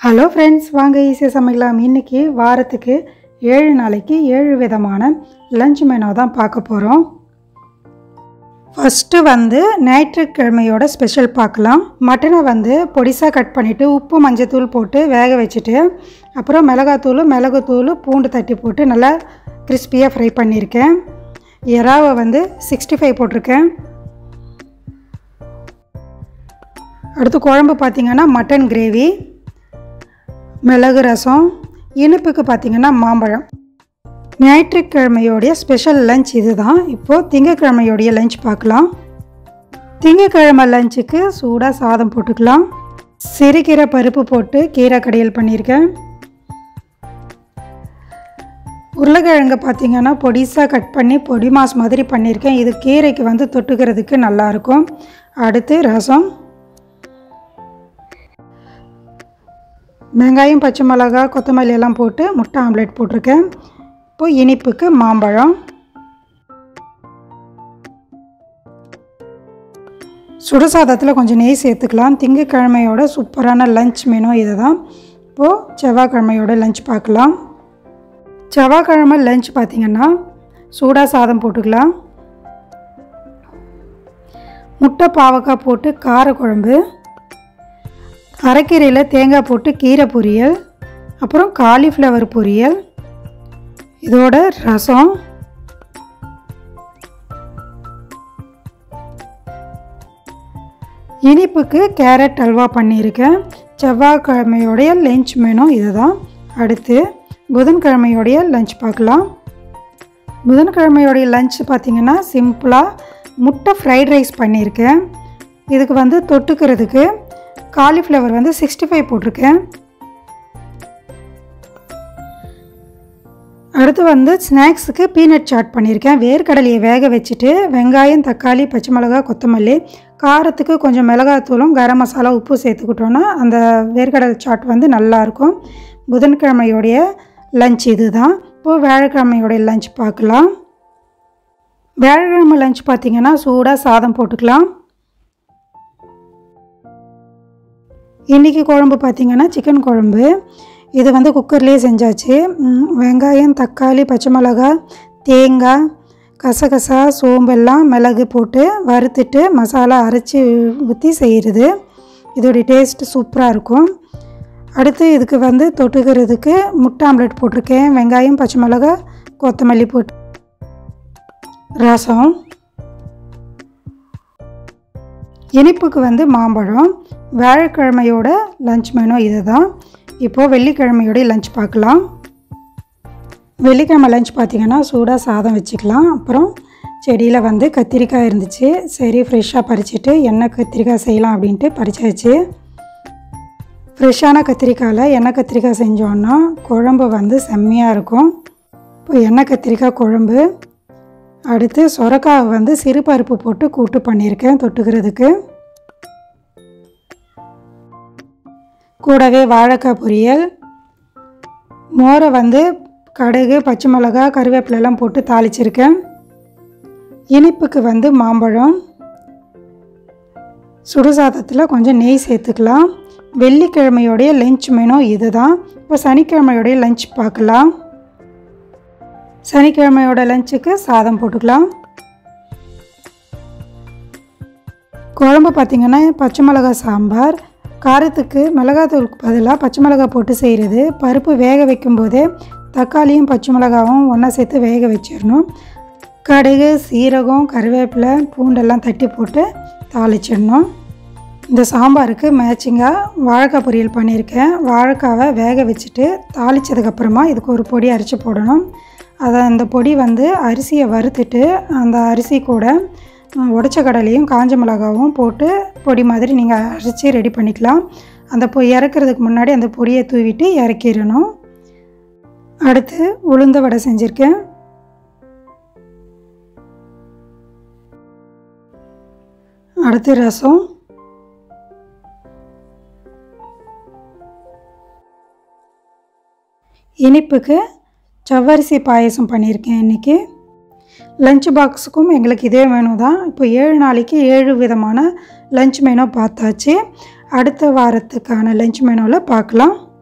hello friends வாங்க ஈஸியாக சமைக்கலாம் இன்றைக்கி வாரத்துக்கு ஏழு நாளைக்கு ஏழு விதமான லஞ்ச் மெனு தான் பார்க்க போகிறோம் ஃபஸ்ட்டு வந்து ஞாயிற்றுக்கிழமையோட ஸ்பெஷல் பார்க்கலாம் மட்டனை வந்து பொடிசாக கட் பண்ணிவிட்டு உப்பு மஞ்சத்தூள் போட்டு வேக வச்சுட்டு அப்புறம் மிளகாத்தூள் மிளகுத்தூள் பூண்டு தட்டி போட்டு நல்லா கிறிஸ்பியாக ஃப்ரை பண்ணியிருக்கேன் எறாவை வந்து சிக்ஸ்டி ஃபைவ் போட்டிருக்கேன் அடுத்து குழம்பு பார்த்திங்கன்னா மட்டன் கிரேவி மிளகு ரசம் இனிப்புக்கு பார்த்திங்கன்னா மாம்பழம் ஞாயிற்றுக்கிழமையோடைய ஸ்பெஷல் லஞ்ச் இதுதான் இப்போது திங்கக்கிழமையோடைய லஞ்ச் பார்க்கலாம் திங்கக்கிழமை லஞ்சுக்கு சூடாக சாதம் போட்டுக்கலாம் சிறுகீரை பருப்பு போட்டு கீரை கடையல் பண்ணியிருக்கேன் உருளைக்கிழங்கு பார்த்திங்கன்னா பொடிசாக கட் பண்ணி பொடி மாஸ் மாதிரி பண்ணியிருக்கேன் இது கீரைக்கு வந்து தொட்டுக்கிறதுக்கு நல்லாயிருக்கும் அடுத்து ரசம் வெங்காயம் பச்சை மிளகா கொத்தமல்லி எல்லாம் போட்டு முட்டை ஆம்லேட் போட்டிருக்கேன் இப்போ இனிப்புக்கு மாம்பழம் சுடுசாதத்தில் கொஞ்சம் நெய் சேர்த்துக்கலாம் திங்கக்கிழமையோட சூப்பரான லஞ்ச் மெனு இது தான் இப்போது செவ்வாய்க்கிழமையோட லஞ்ச் பார்க்கலாம் செவ்வாய்க்கிழமை லஞ்ச் பார்த்திங்கன்னா சூடாக சாதம் போட்டுக்கலாம் முட்டை பாவக்காய் போட்டு காரக்குழம்பு அரைக்கீரையில் தேங்காய் போட்டு கீரை பொரியல் அப்புறம் காலிஃப்ளவர் பொரியல் இதோட ரசம் இனிப்புக்கு கேரட் அல்வா பண்ணியிருக்கேன் செவ்வாய்க்கிழமையோடைய லஞ்ச் மெனு இதுதான் அடுத்து புதன்கிழமையோடைய லஞ்ச் பார்க்கலாம் புதன்கிழமையோடைய லஞ்ச் பார்த்திங்கன்னா சிம்பிளாக முட்டை ஃப்ரைட் ரைஸ் பண்ணியிருக்கேன் இதுக்கு வந்து தொட்டுக்கிறதுக்கு காலிஃப்ளவர் வந்து சிக்ஸ்டி ஃபைவ் போட்டிருக்கேன் அடுத்து வந்து ஸ்நாக்ஸுக்கு பீனட் சாட் பண்ணியிருக்கேன் வேர்க்கடலையை வேக வச்சுட்டு வெங்காயம் தக்காளி பச்சை மிளகா கொத்தமல்லி காரத்துக்கு கொஞ்சம் மிளகாத்தூளும் கரம் மசாலா உப்பு சேர்த்துக்கிட்டோன்னா அந்த வேர்க்கடலை சாட் வந்து நல்லாயிருக்கும் புதன்கிழமையோடைய லஞ்ச் இது தான் இப்போது வியாழக்கிழமையோடைய லஞ்ச் பார்க்கலாம் வியாழக்கிழமை லஞ்ச் பார்த்திங்கன்னா சூடாக சாதம் போட்டுக்கலாம் இன்றைக்கி குழம்பு பார்த்திங்கன்னா சிக்கன் குழம்பு இது வந்து குக்கர்லேயே செஞ்சாச்சு வெங்காயம் தக்காளி பச்சை மிளகா தேங்காய் கசகசா சோம்பெல்லாம் மிளகு போட்டு வறுத்துட்டு மசாலா அரைச்சி ஊற்றி செய்கிறது இதோடைய டேஸ்ட்டு சூப்பராக இருக்கும் அடுத்து இதுக்கு வந்து தொட்டுக்கிறதுக்கு முட்டை ஆம்லெட் போட்டிருக்கேன் வெங்காயம் பச்சை மிளகா கொத்தமல்லி போட்டு ரசம் இனிப்புக்கு வந்து மாம்பழம் வியாழக்கிழமையோட லஞ்ச் மெனு இது தான் இப்போது வெள்ளிக்கிழமையோடைய லஞ்ச் பார்க்கலாம் வெள்ளிக்கிழமை லஞ்ச் பார்த்திங்கன்னா சூடாக சாதம் வச்சுக்கலாம் அப்புறம் செடியில் வந்து கத்திரிக்காய் இருந்துச்சு சரி ஃப்ரெஷ்ஷாக பறிச்சுட்டு எண்ணெய் கத்திரிக்காய் செய்யலாம் அப்படின்ட்டு பறிச்சாச்சு ஃப்ரெஷ்ஷான கத்திரிக்காயில் எண்ணெய் கத்திரிக்காய் செஞ்சோன்னா குழம்பு வந்து செம்மையாக இருக்கும் இப்போ எண்ணெய் கத்திரிக்காய் குழம்பு அடுத்து சொரக்காய் வந்து சிறு பருப்பு போட்டு கூட்டு பண்ணியிருக்கேன் தொட்டுக்கிறதுக்கு கூடவே வாழைக்காய் பொரியல் மோரை வந்து கடுகு பச்சை மிளகா கருவேப்பிலெல்லாம் போட்டு தாளிச்சிருக்கேன் இனிப்புக்கு வந்து மாம்பழம் சுடுசாதத்தில் கொஞ்சம் நெய் சேர்த்துக்கலாம் வெள்ளிக்கிழமையோடைய லஞ்ச் மெனு இது தான் இப்போ சனிக்கிழமையோடைய லஞ்ச் பார்க்கலாம் சனிக்கிழமையோட லஞ்சுக்கு சாதம் போட்டுக்கலாம் குழம்பு பார்த்திங்கன்னா பச்சை மிளகாய் சாம்பார் காரத்துக்கு மிளகாத்தூளுக்கு பதிலாக பச்சை மிளகாய் போட்டு செய்கிறது பருப்பு வேக வைக்கும்போதே தக்காளியும் பச்சை மிளகாவும் ஒன்றா சேர்த்து வேக வச்சிடணும் கடுகு சீரகம் கருவேப்பிலை பூண்டெல்லாம் தட்டி போட்டு தாளிச்சிடணும் இந்த சாம்பாருக்கு மேட்சிங்காக வாழைக்காய் பொரியல் பண்ணியிருக்கேன் வாழைக்காவை வேக வச்சுட்டு தாளித்ததுக்கப்புறமா இதுக்கு ஒரு பொடி அரைச்சி போடணும் அதை அந்த பொடி வந்து அரிசியை வறுத்துட்டு அந்த அரிசி கூட உடச்ச கடலையும் காஞ்ச மிளகாவும் போட்டு பொடி மாதிரி நீங்கள் அரைச்சி ரெடி பண்ணிக்கலாம் அந்த பொ இறக்குறதுக்கு முன்னாடி அந்த பொடியை தூவிட்டு இறக்கிடணும் அடுத்து உளுந்த வடை செஞ்சுருக்கேன் அடுத்து ரசம் இனிப்புக்கு செவ்வரிசி பாயசம் பண்ணியிருக்கேன் இன்றைக்கி லஞ்ச் பாக்ஸுக்கும் எங்களுக்கு இதே மெனு தான் இப்போ ஏழு நாளைக்கு ஏழு விதமான லஞ்ச் மெனு பார்த்தாச்சு அடுத்த வாரத்துக்கான லஞ்ச் மெனுவில் பார்க்கலாம்